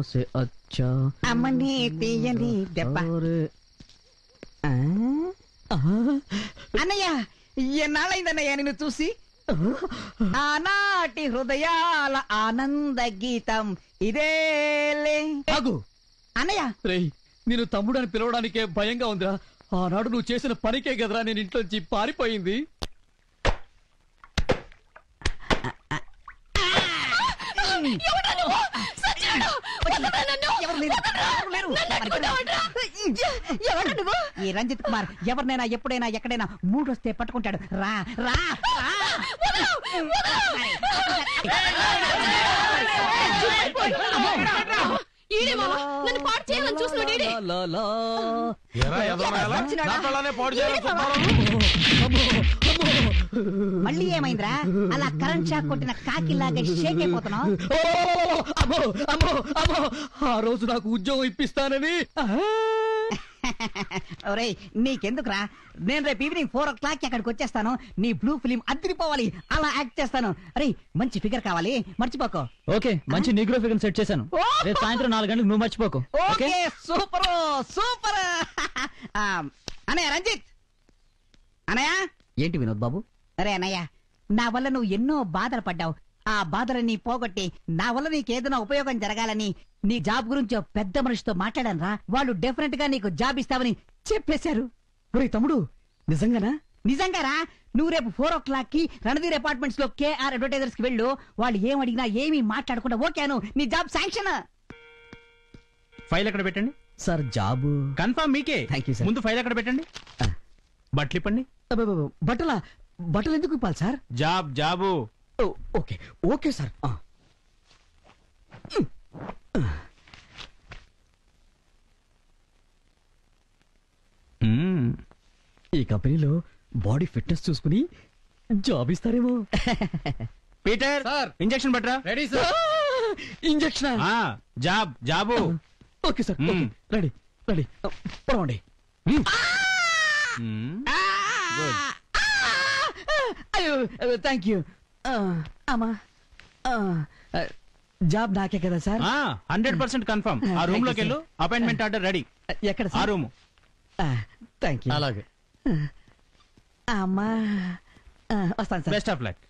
से अच्छा అమ్మని తీయని దెబ్బ और ఆ? అన్నయ్య ఎన్నాళ్ళైందన్నయ్య నిన్ను చూసి ఆనాటి హృదయాల ఆనంద గీతం ఇదేలే ఆగు అన్నయ్య రేయ్ నేను తమ్ముడు అని పిలవడానికే భయంగా ఉందిరా ఆనాడు నువ్వు చేసిన పనికే కదరా నేను ఇంట్లోంచి పారిపోయింది ఎవరు లేరు, ఎవరు లేరు. ఎవరు నువ్వు? ఈ రంజిత్ కుమార్ ఎవరినైనా ఎప్పుడైనా ఎక్కడైనా మూడొస్తే పట్టుకుంటాడు రా రా రా. ఈడే మావా నన్ను పాడు చేయాలని చూస్తున్నాడు ఈడే లా, లా, లా. ఎరా, ఎదవరా, ఎలా? నా పిల్లనే పాడు చేయాలని చూస్తున్నావు? మళ్ళీ ఏమైందిరా అలా కరెంట్ షాక్ కొట్టిన కాకిలాగా షేక్ అయిపోతున్నావు ఓ, అమ్మో అమ్మో అమ్మో ఆ రోజు నాకు ఉద్యోగం ఇప్పిస్తానని ఆ, ఒరేయ్ నీకెందుకురా నేను రేపు ఈవినింగ్ ఫోర్ ఓ క్లాక్ అక్కడికి వచ్చేస్తాను నీ బ్లూ ఫిలిం అదిరిపోవాలి అలా యాక్ట్ చేస్తాను అరే మంచి ఫిగర్ కావాలి మర్చిపోకో ఓకే మంచి నీగ్రో ఫిగర్ సెట్ చేశాను ఓ! రేపు సాయంత్రం నాలుగు గంటలకు నువ్వు మర్చిపోకు ఓకే సూపర్ సూపర్ అనయ్య రంజిత్ అనయ్య ఏంటి వినోద్ బాబు అరే అన్నయ్య నా వల్ల నువ్వు ఎన్నో బాధలు పడ్డావు ఆ బాధలన్నీ పోగొట్టి నా వల్ల నీకు ఏదైనా ఉపయోగం జరగాలని నీ జాబ్ గురించి ఓ పెద్ద మనిషితో మాట్లాడాను రా వాళ్ళు డెఫినెట్ గా నీకు జాబ్ ఇస్తామని చెప్పేశారు ఒరే తమ్ముడు నిజంగానా నిజంగారా నువ్వు రేపు ఫోర్ ఓ క్లాక్ కి రణధీర్ అపార్ట్మెంట్స్ లో కేఆర్ అడ్వర్టైజర్స్ కి వెళ్ళు వాళ్ళు ఏం అడిగినా ఏమీ మాట్లాడకుండా ఓకేను నీ జాబ్ శాంక్షన్ ఫైల్ ఎక్కడ పెట్టండి సార్ జాబు కన్ఫర్మ్ మీకే Thank you, sir. ముందు ఫైల్ ఎక్కడ పెట్టండి బట్లు ఇప్పండి అబ్బబ్బబ్బ, బట్టల బట్టలు ఎందుకు ఇప్పాలి సార్ జాబ్ జాబు ఓ, ఓకే ఓకే సార్ ఆ. మ్మ్. ఈ కంపెనీలో బాడీ ఫిట్నెస్ చూసుకుని జాబ్ ఇస్తారేమో పీటర్ సార్. ఇంజెక్షన్ పట్టరా రెడీ సార్ ఇంజక్షన్ ఆ, జాబ్ జాబు ఓకే సార్ మ్మ్. రెడీ రెడీ పడవండి మ్మ్. అయ్యో థ్యాంక్ యూ అమ్మా జాబ్ నాకే కదా సార్ ఆ హండ్రెడ్ పర్సెంట్ కన్ఫర్మ్ ఆ రూమ్ లోకి వెళ్ళు అపాయింట్మెంట్ ఆర్డర్ రెడీ ఎక్కడ ఆ సార్ రూమ్ థ్యాంక్ యూ అలాగే అమ్మా ఆ, వస్తాను సార్ బెస్ట్ ఆఫ్ లక్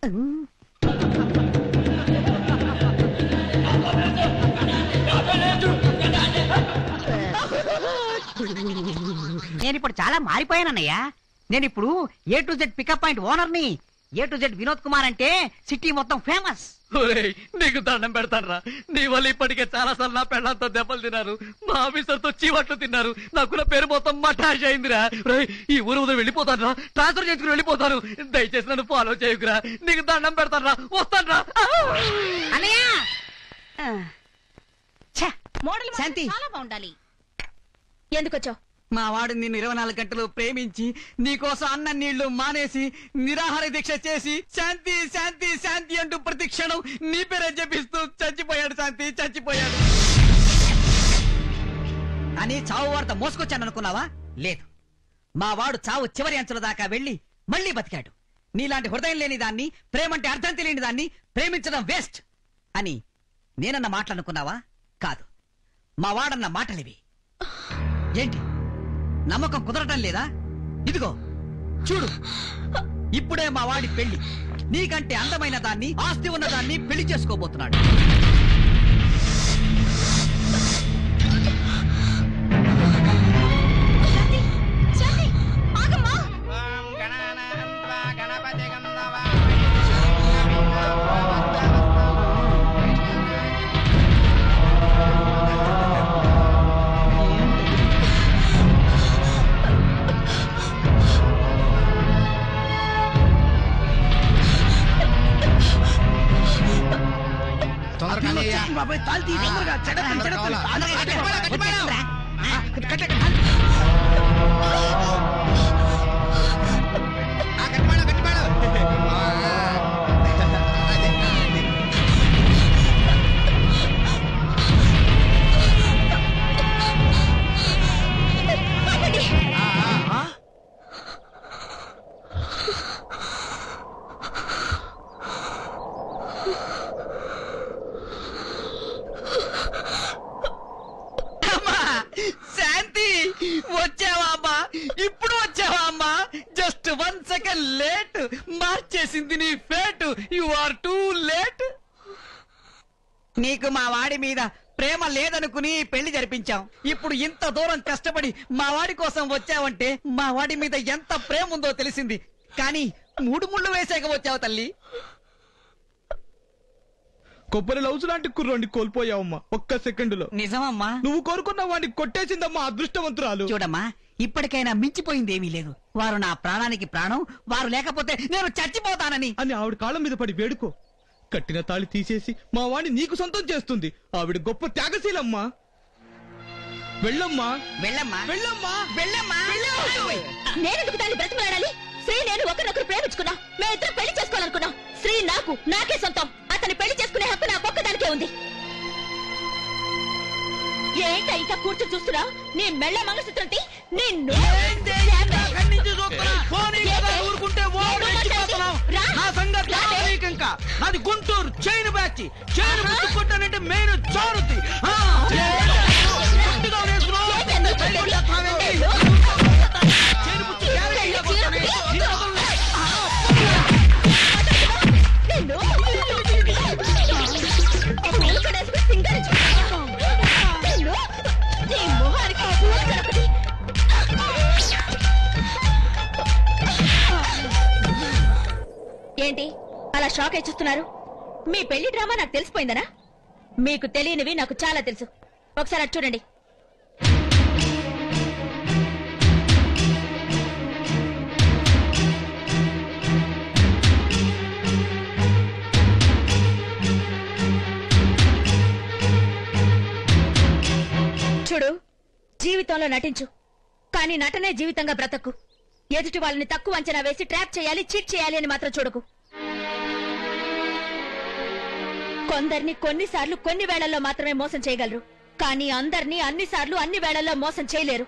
నేను ఇప్పుడు చాలా మారిపోయానన్నయ్యా నేను ఇప్పుడు A to Z pickup point owner ని A to Z Vinod Kumar అంటే సిటీ మొత్తం ఫేమస్ ఒరేయ్, నీకు దండం పెడతానరా నీ వల్ల ఇప్పటికే చాలా సార్లు నా పెళ్ళంతో దెబ్బలు తిన్నారు మా ఆఫీసర్ తో చీవట్లు తిన్నారు నాకు నా పేరు మొత్తం మటాష్ అయిందిరా ఒరేయ్, ఈ ఊరు ఉదయం వెళ్ళిపోతాను రా ట్రాన్స్ఫర్ చేసుకుని వెళ్ళిపోతాను దయచేసి నన్ను ఫాలో చేయకురా నీకు దండం పెడతానరా వస్తాను రా అన్నయ్య ఆ. ఛ, మోడల్ మాత్రం శాంతి. చాలా బాగుండాలి ఎందుకు వచ్చావు మా వాడు నిన్ను ఇరవై నాలుగు గంటలు ప్రేమించి నీకోసం అన్న నీళ్లు మానేసి నిరాహార దీక్ష చేసి శాంతి శాంతి శాంతి అంటూ ప్రతి క్షణం నీ పేరే జపిస్తూ చచ్చిపోయాడు శాంతి చచ్చిపోయాడు అని చావు వార్త మోసుకొచ్చాను అనుకున్నావా లేదు మా వాడు చావు చివరి అంచుల దాకా వెళ్ళి మళ్ళీ బతికాడు నీలాంటి హృదయం లేని దాన్ని ప్రేమంటే అర్థం తెలియని దాన్ని ప్రేమించడం వేస్ట్ అని నేనన్న మాటలనుకున్నావా కాదు మా వాడన్న మాటలివి ఏంటి నమ్మకం కుదరటం లేదా ఇదిగో చూడు ఇప్పుడే మా వాడి పెళ్లి నీకంటే అందమైన దాన్ని ఆస్తి ఉన్న దాన్ని పెళ్లి చేసుకోబోతున్నాడు శాంతి శాంతి ఆగమ్మా సెకండ్ లేట్ మార్చేసింది నీ fate you are too late నీకు మా వాడి మీద ప్రేమ లేదనుకుని పెళ్లి జరిపించాం ఇప్పుడు ఇంత దూరం కష్టపడి మా వాడి కోసం వచ్చావంటే మా వాడి మీద ఎంత ప్రేమ ఉందో తెలిసింది కానీ మూడు ముళ్ళు వేసాక వచ్చావు తల్లి కొబ్బరి లౌజు లాంటి కుర్రోడిని కోల్పోయావమ్మా ఒక్క సెకండ్ లో నిజమమ్మా నువ్వు కోరుకున్న వాడిని కొట్టేసిందమ్మా అదృష్టవంతురాలు చూడమ్మా ఇప్పటికైనా మించిపోయింది ఏమీ లేదు వారు నా ప్రాణానికి ప్రాణం వారు లేకపోతే నేను చచ్చిపోతానని అని ఆవిడ కాళ్ళ మీద పడి వేడుకో కట్టిన తాళి తీసేసి మా వాడిని నీకు సొంతం చేస్తుంది ఆవిడ గొప్ప త్యాగశీలమ్మా వెళ్ళమ్మా వెళ్ళమ్మా వెళ్ళమ్మా వెళ్ళమ్మా నేనెందుకు దాన్ని బ్రతిమలాడాలి శ్రీ నేను ఒకరినొకరు ప్రేమించుకున్నాం మేమిద్దరం పెళ్లి చేసుకోవాలనుకున్నాం శ్రీ నాకు నాకే సొంతం అతన్ని పెళ్లి చేసుకునే హక్కు నాకు ఒక్కదానికే ఉంది ఏంట ఇంకా కూర్చొని చూస్తున్నా నీ మెళ్ళ మంగళసూత్రం తీ, నిన్ను ఊరుకుంటే ఓడి రెచ్చిపోతున్నావు. నా సంగతి ఇంకా నాది గుంటూరు చైన్ బ్యాచ్ చైన్ ముట్టుకుంటానంటే మెయిన్ చారుతి ఏంటి అలా షాక్ అయి చూస్తున్నారు మీ పెళ్లి డ్రామా నాకు తెలిసిపోయిందనా మీకు తెలియనివి నాకు చాలా తెలుసు ఒకసారి అటు చూడండి చూడు జీవితంలో నటించు కానీ నటనే జీవితంగా బ్రతకు ఎదుటి వాళ్ళని తక్కువ అంచనా వేసి ట్రాప్ చేయాలి చీట్ చేయాలి అని మాత్రం చూడకు కొందరిని కొన్నిసార్లు కొన్ని వేళల్లో మాత్రమే మోసం చేయగలరు కానీ అందరినీ అన్నిసార్లు అన్ని వేళల్లో మోసం చేయలేరు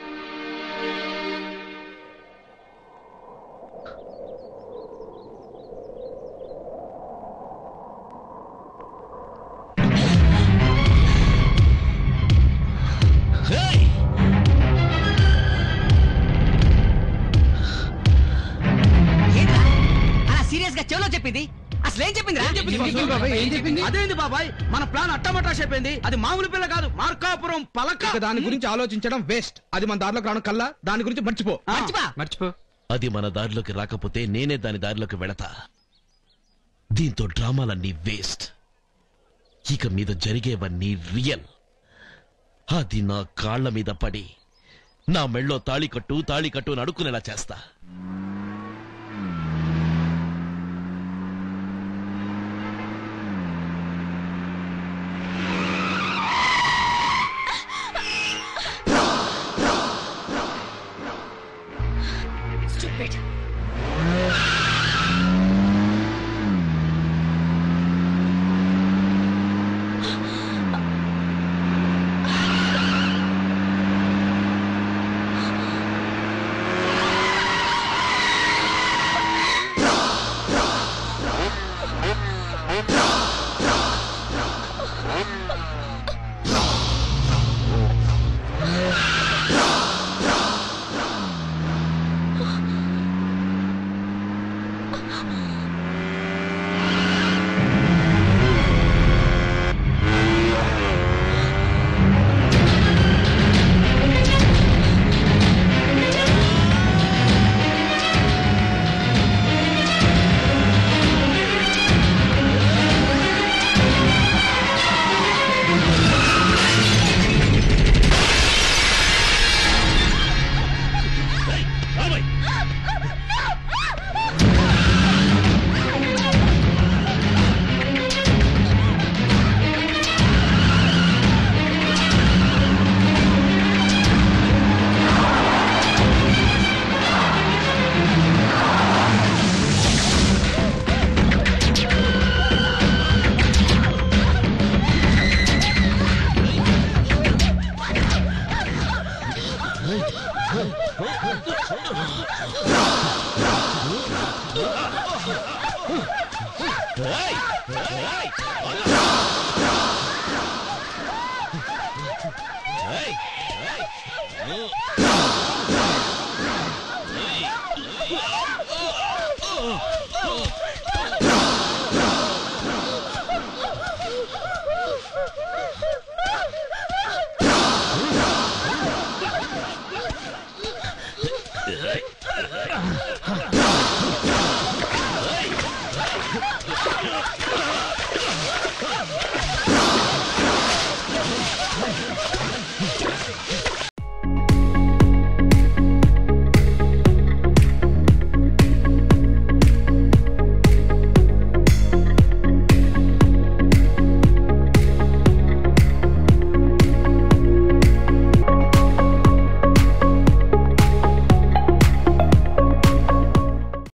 అలా సీరియస్ గా చెవిలో చెప్పింది అసలు ఏం చెప్పింది అదేంది బాబాయ్ మన ప్లాన్ అట్టమటాష్ అయిపోయింది అది మామూలు పిల్ల కాదు మార్కాపురం పలక ఇక దాని గురించి ఆలోచించడం వేస్ట్ అది మన దారిలోకి రావడం కల్లా దాని గురించి మర్చిపో మర్చిపా మర్చిపో అది మన దారిలోకి రాకపోతే నేనే దాని దారిలోకి వెళతా దీంతో డ్రామాలన్నీ వేస్ట్ ఇక మీద జరిగేవన్నీ రియల్ అది నా కాళ్ల మీద పడి నా మెళ్ళో తాళి కట్టు తాళి కట్టు అని అడుక్కునేలా చేస్తా Stupid.